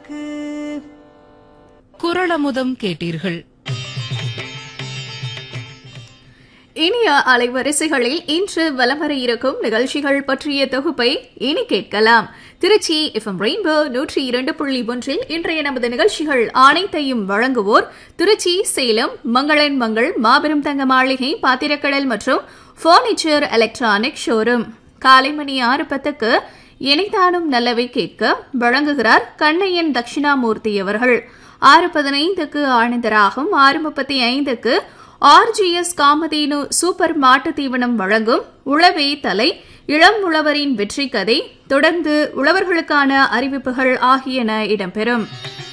எனக்கு குரளமுதம் கேட்டீர்கள் இனிய அலைவரிசைகளில் இன்று வலம் வர இருக்கும் நிகழ்ச்சிகள் பற்றிய தொகுப்பை இனி கேட்கலாம் திருச்சி எஃப்எம் ரெயின்போ நூற்றி இரண்டு புள்ளி ஒன்றில் இன்றைய நமது நிகழ்ச்சிகள் அனைத்தையும் வழங்குவோர் திருச்சி சேலம் மங்களன் மங்கள் மாபெரும் தங்க மாளிகை பாத்திரக்கடல் மற்றும் பர்னிச்சர் எலக்ட்ரானிக் ஷோரூம் காலை மணி ஆறு பத்துக்கு இணைத்தானும் நல்லவை கேட்க வழங்குகிறார் கண்ணையன் தட்சிணாமூர்த்தி அவர்கள் ஆறு பதினைந்துக்கு ஆனந்தராகும் ஆறு முப்பத்தி ஐந்துக்கு ஆர்ஜிஎஸ் காமதேனு சூப்பர் மாட்டு தீவனம் வழங்கும் உழவே தலை இளம் உழவரின் வெற்றி கதை தொடர்ந்து உழவர்களுக்கான அறிவிப்புகள் ஆகியன இடம்பெறும்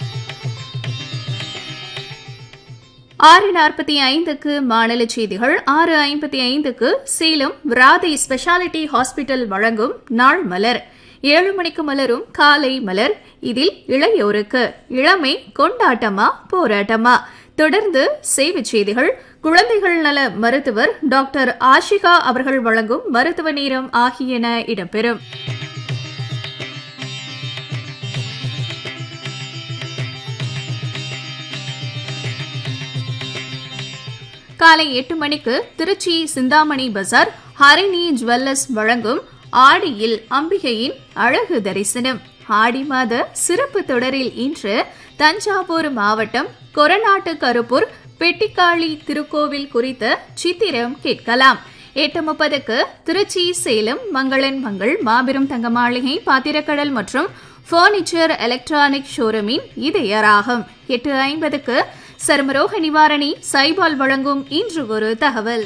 ஆறு நாற்பத்தி ஐந்துக்கு மாநில செய்திகள் ஆறு ஐம்பத்தி ஐந்துக்கு சேலம் ராதை ஸ்பெஷாலிட்டி ஹாஸ்பிட்டல் வழங்கும் நாள் மலர் ஏழு மணிக்கு மலரும் காலை மலர் இதில் இளையோருக்கு இளமை கொண்டாட்டமா போராட்டமா தொடர்ந்து செய்திச் செய்திகள் குழந்தைகள் நல மருத்துவர் டாக்டர் ஆஷிகா அவர்கள் வழங்கும் மருத்துவ நேரம் ஆகியன இடம்பெறும் காலை எட்டு மணிக்கு திருச்சி சிந்தாமணி பஜார் ஹரிணி ஜுவல்லர்ஸ் வழங்கும் ஆடியில் அம்பிகையின் அழகு தரிசனம் ஆடி மாத சிறப்பு தொடரில் இன்று தஞ்சாவூர் மாவட்டம் கொரநாட்டு கருப்பூர் பெட்டிக்காளி திருக்கோவில் குறித்த சித்திரம் கேட்கலாம் எட்டு முப்பதுக்கு திருச்சி சேலம் மங்களன் மங்கள் மாபெரும் தங்க மாளிகை பாத்திரக்கடல் மற்றும் பர்னிச்சர் எலக்ட்ரானிக் ஷோரூமின் இதயராகும் எட்டு ஐம்பதுக்கு சர்மரோக நிவாரணி சைபால் வழங்கும் இன்று ஒரு தகவல்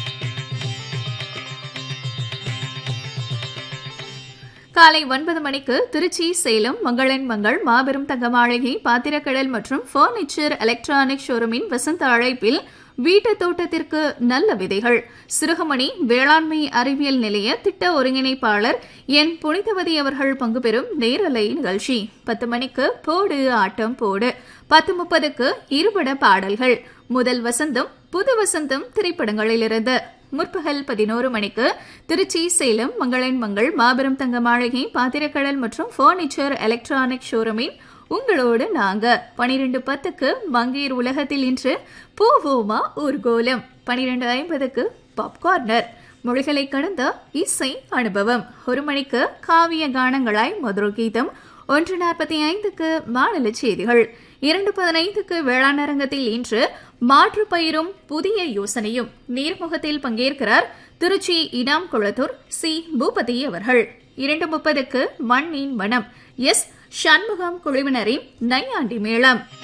காலை ஒன்பது மணிக்கு திருச்சி சேலம் மங்களன் மங்கள் மாபெரும் தங்க மாளிகை பாத்திரக்கடல் மற்றும் பர்னிச்சர் எலக்ட்ரானிக் ஷோரூமின் வசந்த அழைப்பில் வீட்டு தோட்டத்திற்கு நல்ல விதைகள் சிறுகமணி வேளாண்மை அறிவியல் நிலைய திட்ட ஒருங்கிணைப்பாளர் என் புனிதவதி அவர்கள் பங்கு பெறும் நேரலை நிகழ்ச்சி பத்து மணிக்கு போடு ஆட்டம் போடு பத்து முப்பதுக்கு இருபட பாடல்கள் முதல் வசந்தம் புது வசந்தம் திரைப்படங்களிலிருந்து முற்பகல் பதினோரு மணிக்கு திருச்சி சேலம் மங்களன் மங்கள் மாபெரும் தங்க மாளிகை பாத்திரக்கடல் மற்றும் பர்னிச்சர் எலக்ட்ரானிக் ஷோரூமின் உங்களோடு நாங்க பனிரெண்டு பத்துக்கு மங்கேர் உலகத்தில் இன்று பூவோமா ஊர்கோலம் பனிரெண்டு ஐம்பதுக்கு பாப்கார்னர் மொழிகளை கடந்த இசை அனுபவம் ஒரு மணிக்கு காவிய கானங்களாய் மதுர கீதம் ஒன்று நாற்பத்தி ஐந்துக்கு மாநில செய்திகள் இரண்டு பதினைந்துக்கு வேளாண் அரங்கத்தில் இன்று மாற்று பயிரும் புதிய யோசனையும் நீர்முகத்தில் பங்கேற்கிறார் திருச்சி இனாம் குளத்தூர் சி பூபதி அவர்கள் இரண்டு முப்பதுக்கு மண்ணின் மனம் எஸ் சண்முகம் குழுவினரின் நையாண்டி மேளம்